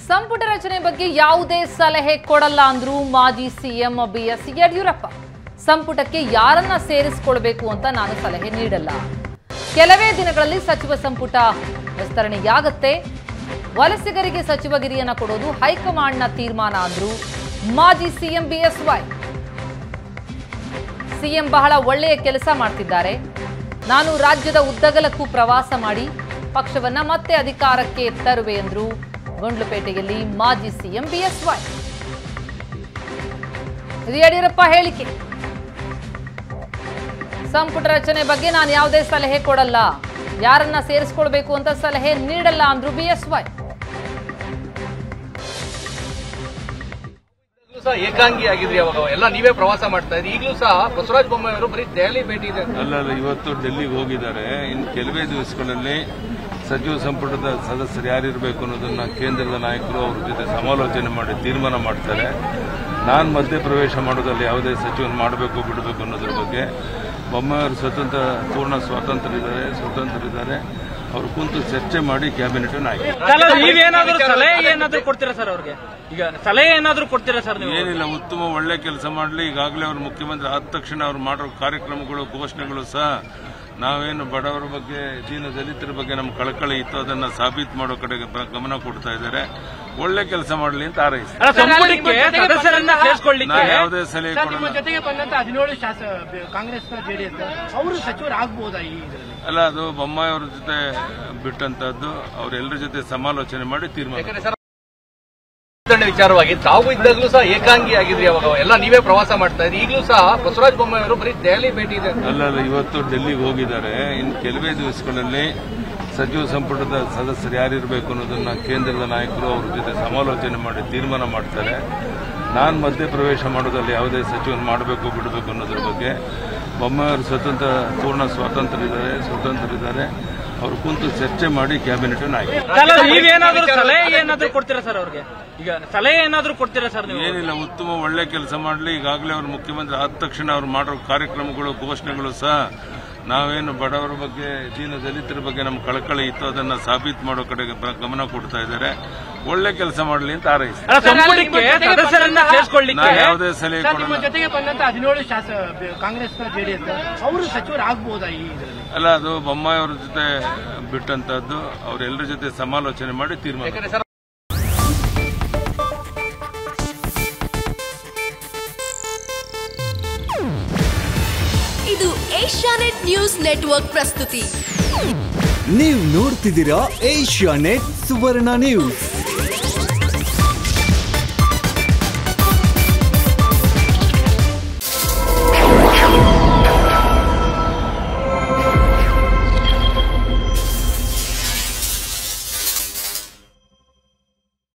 ಸಂಪುಟ ರಚನೆ ಬಗ್ಗೆ ಯಾವುದೇ ಸಲಹೆ ಕೊಡಲ್ಲ ಅಂದ್ರು ಮಾಜಿ ಸಿಎಂ ಬಿಎಸ್ ಯಡಿಯೂರಪ್ಪ ಸಂಪುಟಕ್ಕೆ ಯಾರನ್ನ ಸೇರಿಸಿಕೊಳ್ಬೇಕು ಅಂತ ನಾನು ಸಲಹೆ ನೀಡಲ್ಲ ಕೆಲವೇ ದಿನಗಳಲ್ಲಿ ಸಚಿವ ಸಂಪುಟ ವಿಸ್ತರಣೆಯಾಗತ್ತೆ ವಲಸಿಗರಿಗೆ ಸಚಿವಗಿರಿಯನ್ನ ಕೊಡೋದು ಹೈಕಮಾಂಡ್ನ ತೀರ್ಮಾನ ಅಂದ್ರು ಮಾಜಿ ಸಿಎಂ ಬಿಎಸ್ವೈ ಸಿಎಂ ಬಹಳ ಒಳ್ಳೆಯ ಕೆಲಸ ಮಾಡ್ತಿದ್ದಾರೆ ನಾನು ರಾಜ್ಯದ ಉದ್ದಗಲಕ್ಕೂ ಪ್ರವಾಸ ಮಾಡಿ ಪಕ್ಷವನ್ನ ಮತ್ತೆ ಅಧಿಕಾರಕ್ಕೆ ತರುವೆ ಎಂದ್ರು ಗುಂಡ್ಲುಪೇಟೆಯಲ್ಲಿ ಮಾಜಿ ಸಿಎಂ ಬಿಎಸ್ವೈ ಇದು ಯಡಿಯೂರಪ್ಪ ಹೇಳಿಕೆ ಸಂಪುಟ ರಚನೆ ಬಗ್ಗೆ ನಾನು ಯಾವುದೇ ಸಲಹೆ ಕೊಡಲ್ಲ ಯಾರನ್ನ ಸೇರಿಸ್ಕೊಳ್ಬೇಕು ಅಂತ ಸಲಹೆ ನೀಡಲ್ಲ ಅಂದ್ರು ಬಿಎಸ್ವೈ ಈಗಲೂ ಸಹ ಏಕಾಂಗಿ ಆಗಿದ್ರಿ ಅವಾಗ ಎಲ್ಲ ನೀವೇ ಪ್ರವಾಸ ಮಾಡ್ತಾ ಇದ್ರಿ ಈಗಲೂ ಸಹ ಬಸವರಾಜ ಬೊಮ್ಮಾಯಿ ಅವರು ಬರೀ ದೆಹಲಿ ಭೇಟಿ ಇದೆ ಅಲ್ಲಲ್ಲ ಇವತ್ತು ಡೆಲ್ಲಿಗೆ ಹೋಗಿದ್ದಾರೆ ಇನ್ನು ಕೆಲವೇ ದಿವಸಗಳಲ್ಲಿ ಸಚಿವ ಸಂಪುಟದ ಸದಸ್ಯರು ಯಾರಿರಬೇಕು ಅನ್ನೋದನ್ನ ಕೇಂದ್ರದ ನಾಯಕರು ಅವ್ರ ಜೊತೆ ಸಮಾಲೋಚನೆ ಮಾಡಿ ತೀರ್ಮಾನ ಮಾಡ್ತಾರೆ ನಾನು ಮಧ್ಯಪ್ರವೇಶ ಮಾಡೋದಲ್ಲಿ ಯಾವುದೇ ಸಚಿವನ ಮಾಡಬೇಕು ಬಿಡಬೇಕು ಅನ್ನೋದ್ರ ಬಗ್ಗೆ ಬೊಮ್ಮಾಯಿಯವರು ಸ್ವತಂತ್ರ ಪೂರ್ಣ ಸ್ವಾತಂತ್ರ್ಯ ಇದ್ದಾರೆ ಸ್ವತಂತ್ರ ಇದ್ದಾರೆ ಅವರು ಕುಂತು ಚರ್ಚೆ ಮಾಡಿ ಕ್ಯಾಬಿನೆಟ್ ಆಯ್ಕೆ ಅಲ್ಲ ನೀವೇನಾದ್ರೂ ಸಲಹೆ ಏನಾದ್ರೂ ಕೊಡ್ತೀರಾ ಸರ್ ಅವ್ರಿಗೆ ಈಗ ಸಲಹೆ ಏನಾದ್ರೂ ಕೊಡ್ತೀರಾ ಸರ್ ನೀವು ಏನಿಲ್ಲ ಉತ್ತಮ ಒಳ್ಳೆ ಕೆಲಸ ಮಾಡಲಿ ಈಗಾಗಲೇ ಅವರು ಮುಖ್ಯಮಂತ್ರಿ ಆದ ತಕ್ಷಣ ಅವ್ರು ಮಾಡೋ ಕಾರ್ಯಕ್ರಮಗಳು ಘೋಷಣೆಗಳು ಸಹ ನಾವೇನು ಬಡವರ ಬಗ್ಗೆ ದೀನ ದಲಿತರ ಬಗ್ಗೆ ನಮ್ಮ ಕಳಕಳಿ ಇತ್ತು ಅದನ್ನ ಸಾಬೀತು ಮಾಡೋ ಕಡೆಗೆ ಬ- ಗಮನ ಕೊಡ್ತಾ ಇದ್ದಾರೆ ಒಳ್ಳೆ ಕೆಲಸ ಮಾಡಲಿ ಅಂತ ಹಾರೈಸ್ತಾರೆ ಅಲ್ಲ ಸಂಪುಟಕ್ಕೆ ಸದಸ್ಯರನ್ನ ಸೇರಿಸ್ಕೊಳ್ಳಿಕ್ಕೆ ನಾನು ಯಾವುದೇ ಸಲಹೆ ಸರ್, ನಿಮ್ಮ ಕೊಡಲ್ಲ ಜೊತೆಗೆ ಬಂದಂತ ಹದಿನೇಳು ಶಾಸ ಕಾಂಗ್ರೆಸ್ನ ಜೆಡಿಎಸ್ ಅವರು ಸಚಿವರಾಗಬಹುದಾ ಈ ಇದರಲ್ಲಿ ಅಲ್ಲ ಅದು ಬೊಮ್ಮಾಯಿ ಅವ್ರ ಜೊತೆ ಬಿಟ್ಟಂತದ್ದು ಅವರೆಲ್ಲರ ಜೊತೆ ಸಮಾಲೋಚನೆ ಮಾಡಿ ತೀರ್ಮಾನ ಯಾಕಂದ್ರೆ ಸರ್ ವಿಸ್ತರಣೆ ವಿಚಾರವಾಗಿ ತಾವು ಇದ್ದಾಗಲೂ ಸಹ ಏಕಾಂಗಿ ಆಗಿದ್ರಿ ಅವಾಗ ಎಲ್ಲ ನೀವೇ ಪ್ರವಾಸ ಮಾಡ್ತಾ ಇದ್ರಿ ಈಗಲೂ ಸಹ ಬಸವರಾಜ ಬೊಮ್ಮಾಯಿ ಅವರು ಬರೀ ದೆಹಲಿ ಭೇಟಿ ಇದೆ ಅಲ್ಲಲ್ಲ ಇವತ್ತು ಡೆಲ್ಲಿಗೆ ಹೋಗಿದ್ದಾರೆ ಇನ್ನು ಕೆಲವೇ ದಿವಸಗಳಲ್ಲಿ ಸಚಿವ ಸಂಪುಟದ ಸದಸ್ಯರು ಯಾರಿರಬೇಕು ಅನ್ನೋದನ್ನ ಕೇಂದ್ರದ ನಾಯಕರು ಅವ್ರ ಜೊತೆ ಸಮಾಲೋಚನೆ ಮಾಡಿ ತೀರ್ಮಾನ ಮಾಡ್ತಾರೆ ನಾನು ಮಧ್ಯಪ್ರವೇಶ ಮಾಡೋದಲ್ಲಿ ಯಾವುದೇ ಸಚಿವನ ಮಾಡಬೇಕು ಬಿಡಬೇಕು ಅನ್ನೋದ್ರ ಬಗ್ಗೆ ಬೊಮ್ಮಾಯಿಯವರು ಸ್ವತಂತ್ರ ಪೂರ್ಣ ಸ್ವಾತಂತ್ರ್ಯ ಇದ್ದಾರೆ ಸ್ವತಂತ್ರ ಇದ್ದಾರೆ ಅವರು ಕುಂತು ಚರ್ಚೆ ಮಾಡಿ ಕ್ಯಾಬಿನೆಟ್ ಆಯ್ಕೆ ಅಲ್ಲ ನೀವೇನಾದ್ರೂ ಸಲಹೆ ಏನಾದ್ರೂ ಕೊಡ್ತೀರಾ ಸರ್ ಅವ್ರಿಗೆ ಈಗ ಸಲಹೆ ಏನಾದ್ರೂ ಕೊಡ್ತೀರಾ ಸರ್ ನೀವು ಏನಿಲ್ಲ ಉತ್ತಮ ಒಳ್ಳೆ ಕೆಲಸ ಮಾಡಲಿ ಈಗಾಗಲೇ ಅವರು ಮುಖ್ಯಮಂತ್ರಿ ಆದ ತಕ್ಷಣ ಅವ್ರು ಮಾಡೋ ಕಾರ್ಯಕ್ರಮಗಳು ಘೋಷಣೆಗಳು ಸಹ ನಾವೇನು ಬಡವರ ಬಗ್ಗೆ ದೀನ ದಲಿತರ ಬಗ್ಗೆ ನಮ್ಮ ಕಳಕಳಿ ಇತ್ತು ಅದನ್ನ ಸಾಬೀತು ಮಾಡೋ ಕಡೆಗೆ ಬ- ಗಮನ ಕೊಡ್ತಾ ಇದ್ದಾರೆ ಒಳ್ಳೆ ಕೆಲಸ ಮಾಡಲಿ ಅಂತ ಹಾರೈಸ್ತಾರೆ ಅಲ್ಲ ಸಂಪುಟಕ್ಕೆ ಸದಸ್ಯರನ್ನ ಸೇರಿಸ್ಕೊಳ್ಳಿಕ್ಕೆ ನಾನು ಯಾವುದೇ ಸಲಹೆ ಸರ್, ನಿಮ್ಮ ಕೊಡಲ್ಲ ಜೊತೆಗೆ ಬಂದಂತ ಹದಿನೇಳು ಶಾಸ ಕಾಂಗ್ರೆಸ್ನ ಜೆಡಿಎಸ್ ಅವರು ಸಚಿವರಾಗಬಹುದಾ ಈ ಇದರಲ್ಲಿ ಅಲ್ಲ ಅದು ಬೊಮ್ಮಾಯಿ ಅವ್ರ ಜೊತೆ ಬಿಟ್ಟಂತದ್ದು ಅವರೆಲ್ಲರ ಜೊತೆ ಸಮಾಲೋಚನೆ ಮಾಡಿ ತೀರ್ಮಾನ ಯಾಕಂದ್ರೆ ಸರ್ ಇದು ಏಷ್ಯಾನೆಟ್ ನ್ಯೂಸ್ ನೆಟ್ವರ್ಕ್ ಪ್ರಸ್ತುತಿ ನೀವು ನೋಡ್ತಿದ್ದೀರಾ ಏಷ್ಯಾ ನೆಟ್ ಸುವರ್ಣ ನ್ಯೂಸ್